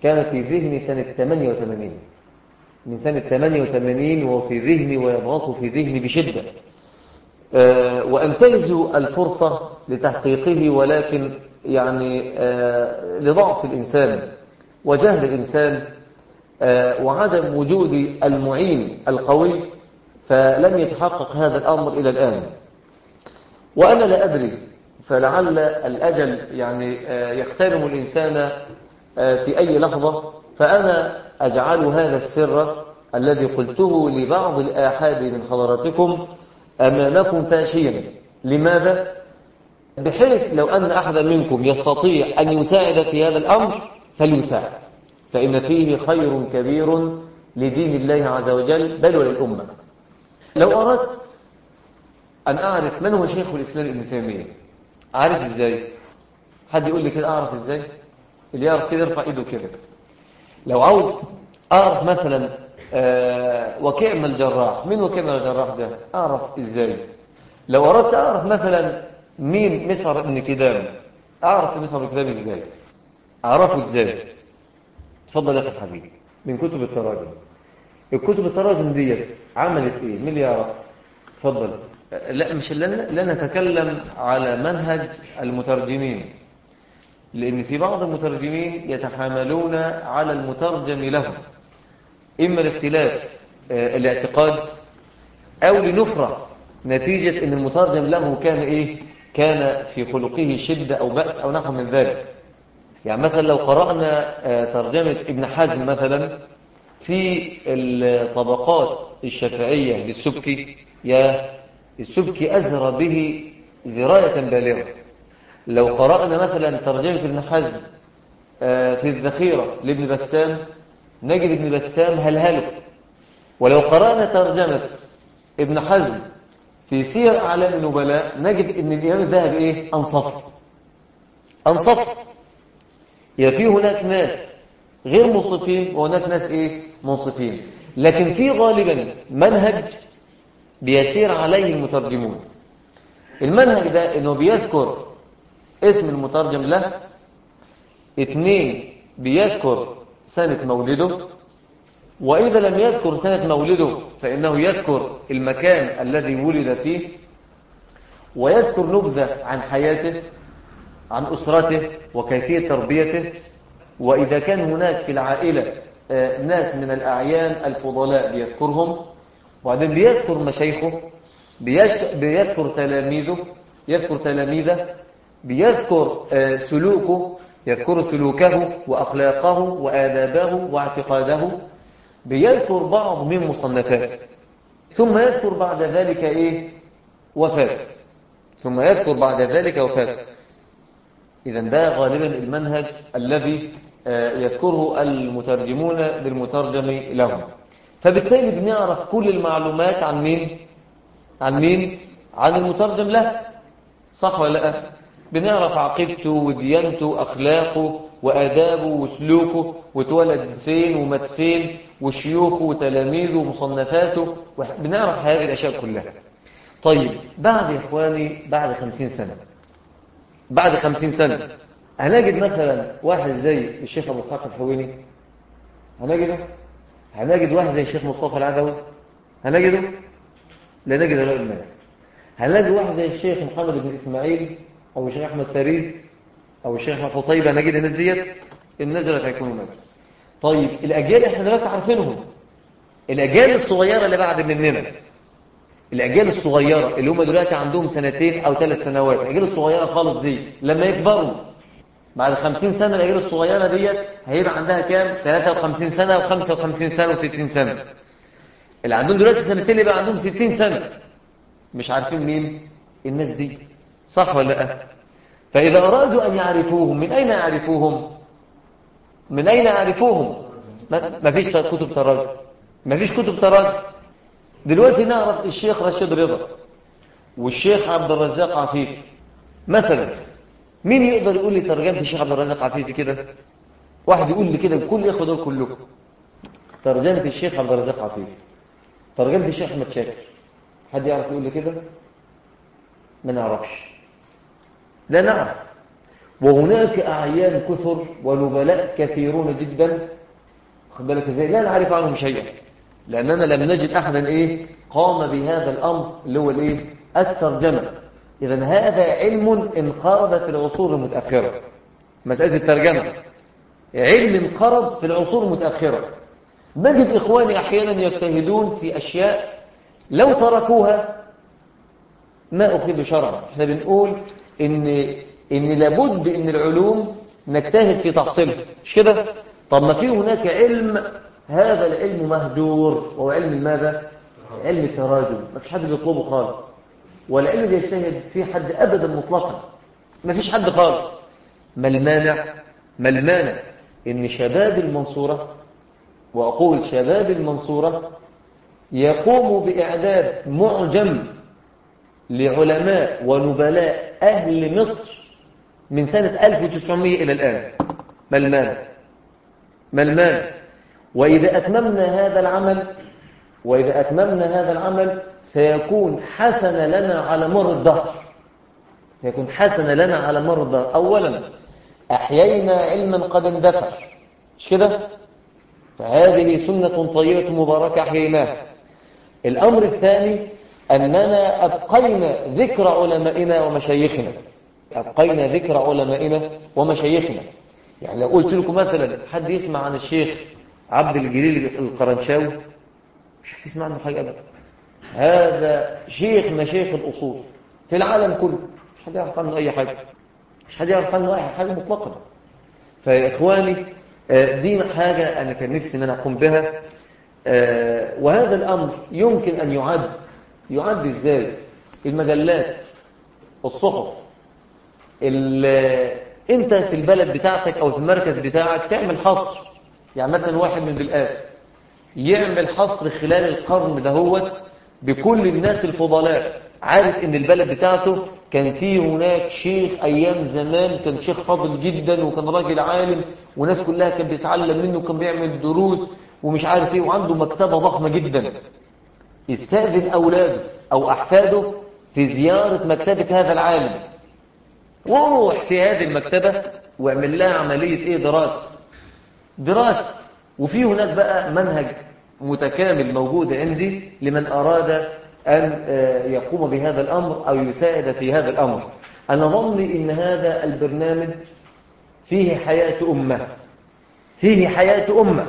كان في ذهني سنة 88 من سنة 88 وهو في ذهني ويضغط في ذهني بشدة أه وأنتهز الفرصة لتحقيقه ولكن يعني أه لضعف الإنسان وجهل الإنسان أه وعدم وجود المعين القوي فلم يتحقق هذا الأمر إلى الآن وأنا لا أدري فلعل الأجل يعني يقترم الإنسان في أي لحظة فأنا أجعل هذا السر الذي قلته لبعض الآحاد من حضراتكم أمامكم فاشيا لماذا؟ بحيث لو أن أحدا منكم يستطيع أن يساعد في هذا الأمر فليساعد فإن فيه خير كبير لدين الله عز وجل بل وللأمة لو أردت أن أعرف من هو شيخ الإسلام ابن تيمية عارف إزاي حد يقول لي كده أعرف إزاي اللي يعرف كده يرفع إيده كده لو عاوز أعرف مثلا آه وكيع من الجراح مين وكيع من الجراح ده أعرف إزاي لو أردت أعرف مثلا مين مسعر ابن كدام أعرف مسعر ابن كدام إزاي أعرفه إزاي تفضل يا أخي حبيبي من كتب التراجم الكتب التراجم ديت عملت إيه مين اللي يعرف تفضل لا مش لا نتكلم على منهج المترجمين لأن في بعض المترجمين يتحاملون على المترجم لهم إما لاختلاف الاعتقاد أو لنفرة نتيجة أن المترجم له كان إيه كان في خلقه شدة أو بأس أو نحو من ذلك يعني مثلا لو قرأنا ترجمة ابن حزم مثلا في الطبقات الشافعية للسبكي يا السبكي أزر به زراية بالغة لو قرأنا مثلا ترجمة ابن حزم في الذخيرة لابن بسام نجد ابن بسام هلهله ولو قرأنا ترجمة ابن حزم في سير أعلام النبلاء نجد ان الإمام الذهبي إيه أنصف أنصف يا في هناك ناس غير منصفين وهناك ناس إيه منصفين لكن في غالبا منهج بيسير عليه المترجمون المنهج ده انه بيذكر اسم المترجم له اثنين بيذكر سنة مولده وإذا لم يذكر سنة مولده فإنه يذكر المكان الذي ولد فيه ويذكر نبذة عن حياته عن أسرته وكيفية تربيته وإذا كان هناك في العائلة ناس من الأعيان الفضلاء بيذكرهم وبعدين بيذكر مشايخه بيذكر تلاميذه يذكر تلاميذه بيذكر سلوكه يذكر سلوكه وأخلاقه وآدابه واعتقاده بيذكر بعض من مصنفاته ثم يذكر بعد ذلك إيه وفاته ثم يذكر بعد ذلك وفاته إذا ده غالبا المنهج الذي يذكره المترجمون للمترجم لهم فبالتالي بنعرف كل المعلومات عن مين عن مين عن المترجم له صح ولا لا بنعرف عقيدته وديانته واخلاقه وادابه وسلوكه واتولد فين ومات فين وشيوخه وتلاميذه ومصنفاته بنعرف هذه الاشياء كلها طيب بعد يا اخواني بعد خمسين سنه بعد خمسين سنه هنجد مثلا واحد زي الشيخ ابو اسحاق الحويني هنجده هنجد واحد زي الشيخ مصطفى العدوي هنجده لا نجد هؤلاء الناس هنلاقي واحد زي الشيخ محمد بن اسماعيل او الشيخ احمد فريد او الشيخ احمد طيبه نجد الناس ديت الناس دول هيكونوا ناس طيب الاجيال احنا دلوقتي عارفينهم الاجيال الصغيره اللي بعد مننا الاجيال الصغيره اللي هم دلوقتي عندهم سنتين او ثلاث سنوات الاجيال الصغيره خالص دي لما يكبروا بعد 50 سنه الاجيال الصغيره ديت هيبقى عندها كام 53 سنه و55 سنه و60 سنه اللي عندهم دلوقتي سنتين يبقى عندهم 60 سنه مش عارفين مين الناس دي صح ولا لا فاذا ارادوا ان يعرفوهم من اين يعرفوهم من اين يعرفوهم ما فيش كتب تراجم ما فيش كتب تراجم دلوقتي نعرف الشيخ رشيد رضا والشيخ عبد الرزاق عفيفي مثلا مين يقدر يقول لي ترجمه الشيخ عبد الرزاق عفيفي كده واحد يقول لي كده كل الاخوه دول كلكم ترجمه الشيخ عبد الرزاق عفيفي ترجمه الشيخ احمد شاكر حد يعرف يقول لي كده ما نعرفش لا نعرف وهناك أعيان كثر ونبلاء كثيرون جدا خد بالك ازاي لا نعرف عنهم شيئا لأننا لم نجد أحدا إيه قام بهذا الأمر اللي هو الإيه الترجمة إذا هذا علم انقرض في العصور المتأخرة مسألة الترجمة علم انقرض في العصور المتأخرة نجد إخواني أحيانا يجتهدون في أشياء لو تركوها ما أخذ شرعا احنا بنقول إن, إن لابد إن العلوم نجتهد في تحصيلها مش كده؟ طب ما في هناك علم هذا العلم مهجور وهو علم ماذا؟ علم التراجم ما فيش حد بيطلبه خالص ولا علم بيجتهد في حد أبدا مطلقا ما فيش حد خالص ما المانع؟ ما المانع إن شباب المنصورة وأقول شباب المنصورة يقوموا بإعداد معجم لعلماء ونبلاء أهل مصر من سنة 1900 إلى الآن ما المانع ما المانع وإذا أتممنا هذا العمل وإذا أتممنا هذا العمل سيكون حسن لنا على مر الدهر سيكون حسن لنا على مر الدهر أولا أحيينا علما قد اندثر مش كده فهذه سنة طيبة مباركة أحييناها الأمر الثاني أننا أبقينا ذكر علمائنا ومشايخنا أبقينا ذكر علمائنا ومشايخنا يعني لو قلت لكم مثلا حد يسمع عن الشيخ عبد الجليل القرنشاوي مش حد يسمع عنه حاجة أبدا هذا شيخ مشايخ الأصول في العالم كله مش حد يعرف عنه أي حاجة مش حد يعرف عنه أي حاجة مطلقا فيا إخواني دي حاجة أنا كان نفسي أن أنا أقوم بها وهذا الأمر يمكن أن يعد يعد إزاي المجلات الصحف أنت في البلد بتاعتك أو في المركز بتاعك تعمل حصر يعني مثلا واحد من بالقاس يعمل حصر خلال القرن دهوت بكل الناس الفضلاء عارف ان البلد بتاعته كان فيه هناك شيخ ايام زمان كان شيخ فاضل جدا وكان راجل عالم وناس كلها كانت بتتعلم منه وكان بيعمل دروس ومش عارف ايه وعنده مكتبة ضخمة جدا يستأذن اولاده او احفاده في زيارة مكتبة هذا العالم وروح في هذه المكتبة واعمل لها عملية ايه دراسة دراسة وفي هناك بقى منهج متكامل موجود عندي لمن أراد أن يقوم بهذا الأمر أو يساعد في هذا الأمر أنا ظني إن هذا البرنامج فيه حياة أمة فيه حياة أمة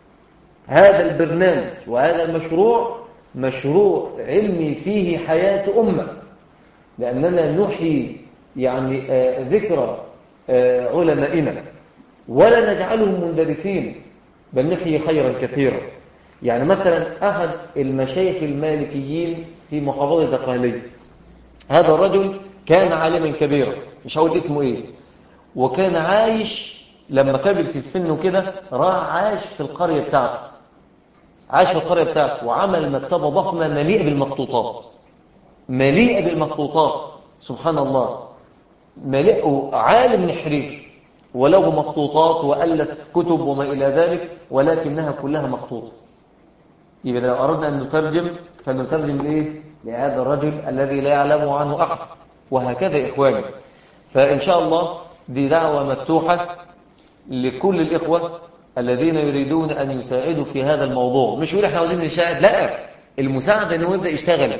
هذا البرنامج وهذا المشروع مشروع علمي فيه حياة أمة لأننا نحيي يعني ذكرى علمائنا ولا نجعلهم مندرسين بل نحيي خيرا كثيرا يعني مثلا أحد المشايخ المالكيين في محافظة قهلية هذا الرجل كان عالما كبيرا مش هقول اسمه ايه وكان عايش لما قبل في السن وكده راح عاش في القرية بتاعته عاش في القرية بتاعته وعمل مكتبة ضخمة مليئة بالمخطوطات مليئة بالمخطوطات سبحان الله مليء عالم نحرير وله مخطوطات وألف كتب وما إلى ذلك ولكنها كلها مخطوطة يبقى لو أردنا أن نترجم فنترجم لإيه؟ لهذا الرجل الذي لا يعلم عنه أحد وهكذا إخواني فإن شاء الله دي دعوة مفتوحة لكل الإخوة الذين يريدون أن يساعدوا في هذا الموضوع مش يقول احنا عاوزين نساعد لا المساعدة أنه يبدأ يشتغل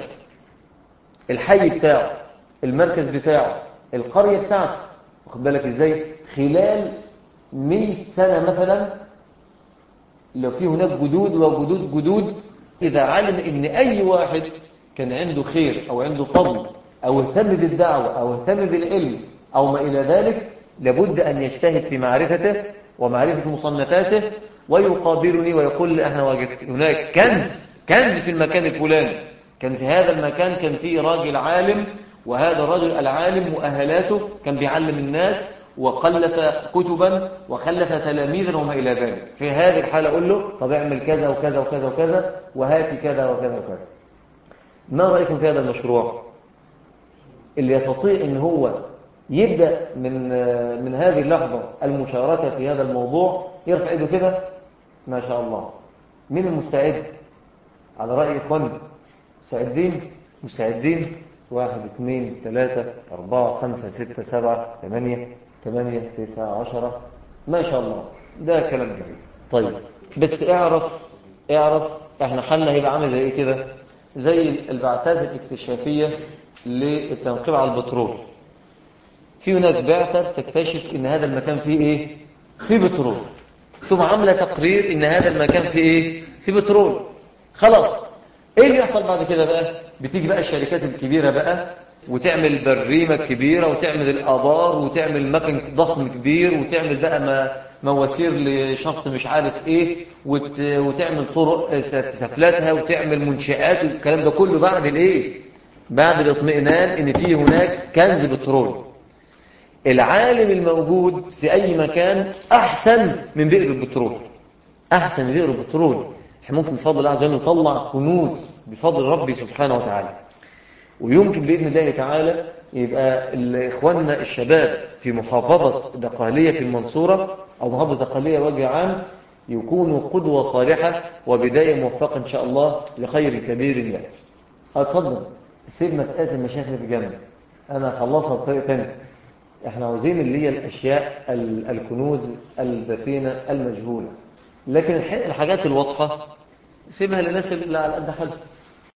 الحي بتاعه المركز بتاعه القرية بتاعته واخد بالك ازاي خلال 100 سنة مثلا لو في هناك جدود وجدود جدود إذا علم إن أي واحد كان عنده خير أو عنده فضل أو اهتم بالدعوة أو اهتم بالعلم أو ما إلى ذلك لابد أن يجتهد في معرفته ومعرفة مصنفاته ويقابلني ويقول لي أنا وجدت هناك كنز كنز في المكان الفلاني كان في هذا المكان كان فيه راجل عالم وهذا الرجل العالم مؤهلاته كان بيعلم الناس وقلف كتبا وخلف تلاميذا وما إلى ذلك في هذه الحالة أقول له طب اعمل كذا وكذا وكذا وكذا وهاتي كذا وكذا وكذا ما رأيكم في هذا المشروع اللي يستطيع ان هو يبدأ من من هذه اللحظة المشاركة في هذا الموضوع يرفع ايده كده ما شاء الله مين المستعد على رأي إخواني مستعدين مستعدين واحد اثنين ثلاثة أربعة خمسة ستة سبعة ثمانية 8 9 10 ما شاء الله ده كلام جميل طيب بس اعرف اعرف احنا حالنا هيبقى عامل زي ايه كده زي البعثات الاكتشافية للتنقيب على البترول في هناك بعثة تكتشف ان هذا المكان فيه ايه فيه بترول ثم عاملة تقرير ان هذا المكان فيه ايه فيه بترول خلاص ايه اللي يحصل بعد كده بقى بتيجي بقى الشركات الكبيرة بقى وتعمل بريمة كبيرة وتعمل الآبار وتعمل مكن ضخم كبير وتعمل بقى ما مواسير لشخص مش عارف ايه وت... وتعمل طرق سفلاتها وتعمل منشآت والكلام ده كله بعد الايه بعد الاطمئنان ان في هناك كنز بترول العالم الموجود في اي مكان احسن من بئر البترول احسن من بئر البترول احنا ممكن بفضل الله عز وجل نطلع كنوز بفضل ربي سبحانه وتعالى ويمكن بإذن الله تعالى يبقى إخواننا الشباب في محافظة دقالية في المنصورة أو محافظة دقالية وجه عام يكونوا قدوة صالحة وبداية موفقة إن شاء الله لخير كبير يأتي أتفضل سيب مسألة المشايخ في جنب أنا خلصها بطريقة ثانيه احنا عاوزين اللي هي الأشياء الكنوز الدفينة المجهولة لكن الحاجات الواضحة سيبها للناس اللي على قد حالها